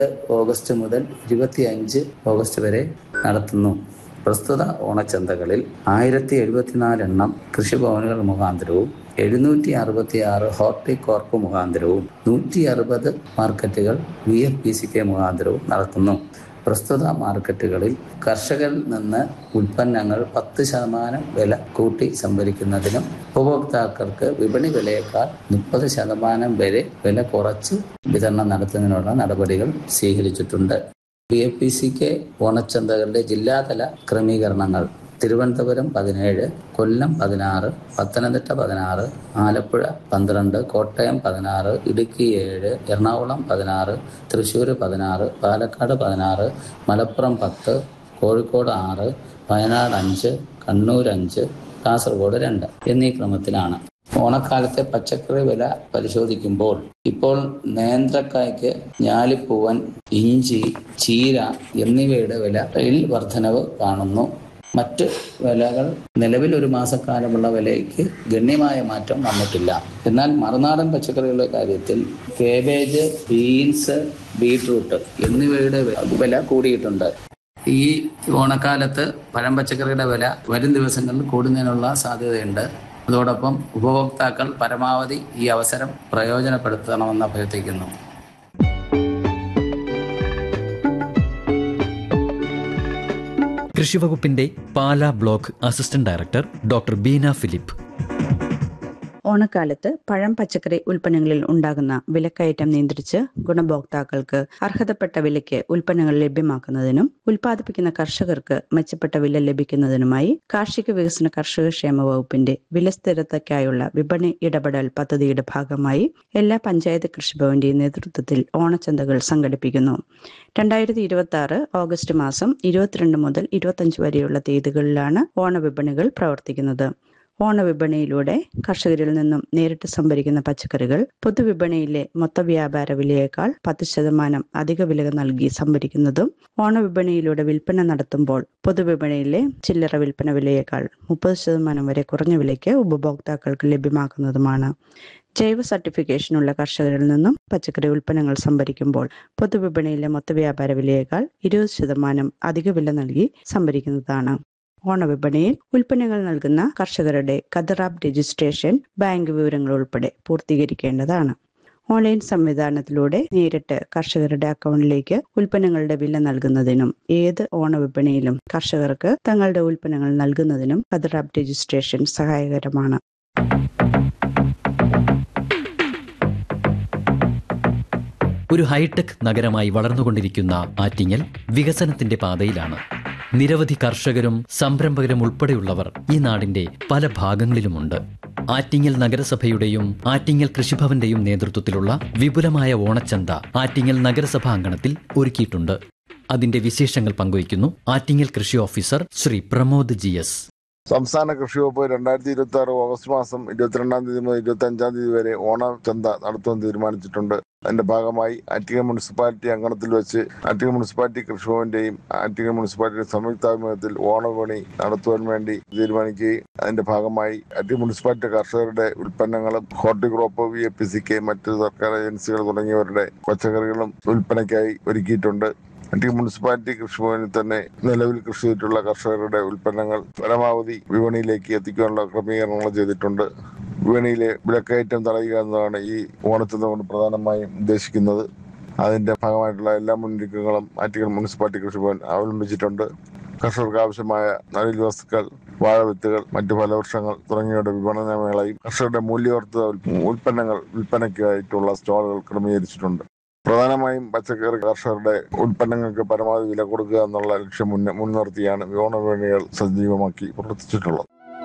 August മുതൽ ഇരുപത്തിയഞ്ച് August വരെ നടത്തുന്നു പ്രസ്തുത ഓണച്ചന്തകളിൽ ആയിരത്തി എഴുപത്തിനാല് എണ്ണം കൃഷിഭവനുകൾ മുഖാന്തരവും എഴുന്നൂറ്റി അറുപത്തി ആറ് ഹോർട്ടികോർപ്പ് മുഖാന്തരവും നൂറ്റി അറുപത് മാർക്കറ്റുകൾ V F P C K മുഖാന്തരവും നടത്തുന്നു പ്രസ്തുത മാർക്കറ്റുകളിൽ കർഷകരിൽ നിന്ന് ഉൽപ്പന്നങ്ങൾ പത്ത് ശതമാനം വില കൂട്ടി സംഭരിക്കുന്നതിനും ഉപഭോക്താക്കൾക്ക് വിപണി വിലയേക്കാൾ മുപ്പത് ശതമാനം വരെ വില കുറച്ച് വിതരണം നടത്തുന്നതിനുള്ള നടപടികൾ സ്വീകരിച്ചിട്ടുണ്ട് B A P C K ഓണച്ചന്തകളുടെ ജില്ലാതല ക്രമീകരണങ്ങൾ തിരുവനന്തപുരം പതിനേഴ് കൊല്ലം പതിനാറ് പത്തനംതിട്ട പതിനാറ് ആലപ്പുഴ പന്ത്രണ്ട് കോട്ടയം പതിനാറ് ഇടുക്കി ഏഴ് എറണാകുളം പതിനാറ് തൃശ്ശൂർ പതിനാറ് പാലക്കാട് പതിനാറ് മലപ്പുറം പത്ത് കോഴിക്കോട് ആറ് വയനാട് അഞ്ച് കണ്ണൂർ അഞ്ച് കാസർഗോഡ് രണ്ട് എന്നീ ക്രമത്തിലാണ് ഓണക്കാലത്തെ പച്ചക്കറി വില പരിശോധിക്കുമ്പോൾ ഇപ്പോൾ നേന്ത്രക്കായ്ക്ക് ഞാലിപ്പൂവൻ ഇഞ്ചി ചീര എന്നിവയുടെ വിലയിൽ വർധനവ് കാണുന്നു മറ്റ് വിലകൾ നിലവിൽ ഒരു മാസക്കാലമുള്ള വിലയ്ക്ക് ഗണ്യമായ മാറ്റം വന്നിട്ടില്ല എന്നാൽ മറുനാടൻ പച്ചക്കറികളുടെ കാര്യത്തിൽ കേബേജ് ബീൻസ് ബീട്രൂട്ട് എന്നിവയുടെ വില കൂടിയിട്ടുണ്ട് ഈ ഓണക്കാലത്ത് പഴം പച്ചക്കറിയുടെ വില വരും ദിവസങ്ങളിൽ കൂടുന്നതിനുള്ള സാധ്യതയുണ്ട് അതോടൊപ്പം ഉപഭോക്താക്കൾ പരമാവധി ഈ അവസരം പ്രയോജനപ്പെടുത്തണമെന്ന് അഭ്യർത്ഥിക്കുന്നു കൃഷിവകുപ്പിന്റെ Pala block assistant director doctor Beena Philip ഓണക്കാലത്ത് പഴം പച്ചക്കറി ഉൽപ്പന്നങ്ങളിൽ ഉണ്ടാകുന്ന വിലക്കയറ്റം നിയന്ത്രിച്ച് ഗുണഭോക്താക്കൾക്ക് അർഹതപ്പെട്ട വിലയ്ക്ക് ഉൽപ്പന്നങ്ങൾ ലഭ്യമാക്കുന്നതിനും ഉൽപ്പാദിപ്പിക്കുന്ന കർഷകർക്ക് മെച്ചപ്പെട്ട വില ലഭിക്കുന്നതിനുമായി കാർഷിക വികസന കർഷക ക്ഷേമ വകുപ്പിന്റെ വിലസ്ഥിരതയ്ക്കായുള്ള വിപണി ഇടപെടൽ പദ്ധതിയുടെ ഭാഗമായി എല്ലാ പഞ്ചായത്ത് കൃഷിഭവന്റെയും നേതൃത്വത്തിൽ ഓണച്ചന്തകൾ സംഘടിപ്പിക്കുന്നു രണ്ടായിരത്തി ഇരുപത്തി ആറ് ഓഗസ്റ്റ് മാസം ഇരുപത്തിരണ്ട് മുതൽ ഇരുപത്തഞ്ച് വരെയുള്ള തീയതികളിലാണ് ഓണവിപണികൾ പ്രവർത്തിക്കുന്നത് ഓണവിപണിയിലൂടെ കർഷകരിൽ നിന്നും നേരിട്ട് സംഭരിക്കുന്ന പച്ചക്കറികൾ പൊതുവിപണിയിലെ മൊത്ത വ്യാപാര വിലയേക്കാൾ പത്ത് ശതമാനം അധിക വില നൽകി സംഭരിക്കുന്നതും ഓണവിപണിയിലൂടെ വിൽപ്പന നടത്തുമ്പോൾ പൊതുവിപണിയിലെ ചില്ലറ വിൽപ്പന വിലയേക്കാൾ മുപ്പത് ശതമാനം വരെ കുറഞ്ഞ വിലയ്ക്ക് ഉപഭോക്താക്കൾക്ക് ലഭ്യമാക്കുന്നതുമാണ് ജൈവ സർട്ടിഫിക്കേഷനുള്ള കർഷകരിൽ നിന്നും പച്ചക്കറി ഉൽപ്പന്നങ്ങൾ സംഭരിക്കുമ്പോൾ പൊതുവിപണിയിലെ മൊത്ത വ്യാപാര വിലയേക്കാൾ ഇരുപത് ശതമാനം അധിക വില നൽകി സംഭരിക്കുന്നതാണ് ഓണവിപണിയിൽ ഉൽപ്പന്നങ്ങൾ നൽകുന്ന കർഷകരുടെ കദറാബ് രജിസ്ട്രേഷൻ ബാങ്ക് വിവരങ്ങൾ ഉൾപ്പെടെ പൂർത്തീകരിക്കേണ്ടതാണ് ഓൺലൈൻ സംവിധാനത്തിലൂടെ നേരിട്ട് കർഷകരുടെ അക്കൗണ്ടിലേക്ക് ഉൽപ്പന്നങ്ങളുടെ വില നൽകുന്നതിനും ഏത് ഓണവിപണിയിലും കർഷകർക്ക് തങ്ങളുടെ ഉൽപ്പന്നങ്ങൾ നൽകുന്നതിനും കദറാബ് രജിസ്ട്രേഷൻ സഹായകരമാണ് ഒരു ഹൈടെക് നഗരമായി വളർന്നുകൊണ്ടിരിക്കുന്ന ആറ്റിങ്ങൽ വികസനത്തിന്റെ പാതയിലാണ് നിരവധി കർഷകരും സംരംഭകരും ഉൾപ്പെടെയുള്ളവർ ഈ നാടിന്റെ പല ഭാഗങ്ങളിലുമുണ്ട് ആറ്റിങ്ങൽ നഗരസഭയുടെയും ആറ്റിങ്ങൽ കൃഷിഭവന്റെയും നേതൃത്വത്തിലുള്ള വിപുലമായ ഓണച്ചന്ത ആറ്റിങ്ങൽ നഗരസഭാ അങ്കണത്തിൽ ഒരുക്കിയിട്ടുണ്ട് അതിന്റെ വിശേഷങ്ങൾ പങ്കുവയ്ക്കുന്നു ആറ്റിങ്ങൽ കൃഷി officer Shri Pramod G S സംസ്ഥാന കൃഷി വകുപ്പ് രണ്ടായിരത്തി ഇരുപത്തി ആറ് ഓഗസ്റ്റ് മാസം ഇരുപത്തിരണ്ടാം തീയതി മുതൽ ഇരുപത്തി അഞ്ചാം തീയതി വരെ ഓണം ചന്ത നടത്തുവാൻ തീരുമാനിച്ചിട്ടുണ്ട് അതിന്റെ ഭാഗമായി ആറ്റിങ്ങൽ മുനിസിപ്പാലിറ്റി അങ്കണത്തിൽ വെച്ച് ആറ്റിങ്ങൽ മുനിസിപ്പാലിറ്റി കൃഷിഭവന്റെയും ആറ്റിങ്ങൽ മുനിസിപ്പാലിറ്റി സംയുക്താഭിമുഖ്യത്തിൽ ഓണവിപണി നടത്തുവാൻ വേണ്ടി തീരുമാനിക്കുകയും അതിന്റെ ഭാഗമായി ആറ്റിങ്ങൽ മുനിസിപ്പാലിറ്റി കർഷകരുടെ ഉൽപ്പന്നങ്ങളും Horticorp V A P C K മറ്റ് സർക്കാർ ഏജൻസികൾ തുടങ്ങിയവരുടെ പച്ചക്കറികളും വിൽപ്പനയ്ക്കായി ഒരുക്കിയിട്ടുണ്ട് ആറ്റിങ്ങൽ മുനിസിപ്പാലിറ്റി കൃഷിഭവനിൽ തന്നെ നിലവിൽ കൃഷി ചെയ്തിട്ടുള്ള കർഷകരുടെ ഉൽപ്പന്നങ്ങൾ പരമാവധി വിപണിയിലേക്ക് എത്തിക്കാനുള്ള ക്രമീകരണങ്ങൾ ചെയ്തിട്ടുണ്ട് വിപണിയിലെ വിലക്കയറ്റം തടയുക എന്നതാണ് ഈ ഓണച്ചന്ത കൊണ്ട് പ്രധാനമായും ഉദ്ദേശിക്കുന്നത് അതിന്റെ ഭാഗമായിട്ടുള്ള എല്ലാ മുന്നൊരുക്കങ്ങളും ആറ്റിങ്ങൽ മുനിസിപ്പാലിറ്റി കൃഷിഭവൻ അവലംബിച്ചിട്ടുണ്ട് കർഷകർക്ക് ആവശ്യമായ നടിൽ വസ്തുക്കൾ വാഴവിത്തുകൾ മറ്റു ഫലവൃക്ഷങ്ങൾ തുടങ്ങിയവയുടെ വിപണന മേളയും കർഷകരുടെ മൂല്യവർദ്ധിത ഉൽപ്പന്നങ്ങൾ വിൽപ്പനയ്ക്കായിട്ടുള്ള സ്റ്റാളുകൾ ക്രമീകരിച്ചിട്ടുണ്ട് പ്രധാനമായും പച്ചക്കറി കർഷകരുടെ ഉൽപ്പന്നങ്ങൾക്ക് പരമാവധി വില കൊടുക്കുക എന്നുള്ള ലക്ഷ്യം മുന്ന മുൻനിർത്തിയാണ് ഓണവിപണികൾ സജീവമാക്കി പ്രവർത്തിച്ചിട്ടുള്ളത്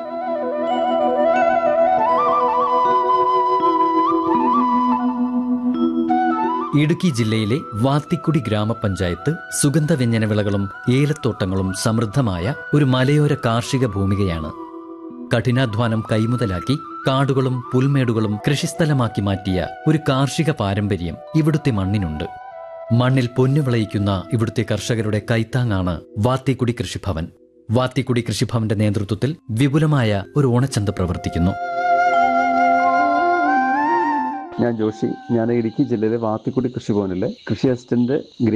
ഇടുക്കി ജില്ലയിലെ വാത്തിക്കുടി ഗ്രാമപഞ്ചായത്ത് സുഗന്ധവ്യഞ്ജന വിളകളും ഏലത്തോട്ടങ്ങളും സമൃദ്ധമായ ഒരു മലയോര കാർഷിക ഭൂമികയാണ് കഠിനാധ്വാനം കൈമുതലാക്കി കാടുകളും പുൽമേടുകളും കൃഷിസ്ഥലമാക്കി മാറ്റിയ ഒരു കാർഷിക പാരമ്പര്യം ഇവിടുത്തെ മണ്ണിനുണ്ട് മണ്ണിൽ പൊന്നു വിളയിക്കുന്ന ഇവിടുത്തെ കർഷകരുടെ കൈത്താങ്ങാണ് വാത്തിക്കുടി കൃഷിഭവൻ വാത്തിക്കുടി കൃഷിഭവന്റെ നേതൃത്വത്തിൽ വിപുലമായ ഒരു ഓണച്ചന്ത പ്രവർത്തിക്കുന്നു ഞാൻ ജോഷി ഞാൻ ഇടുക്കി ജില്ലയിലെ വാത്തിക്കുടി കൃഷിഭവനിലെ കൃഷി അസിസ്റ്റന്റ്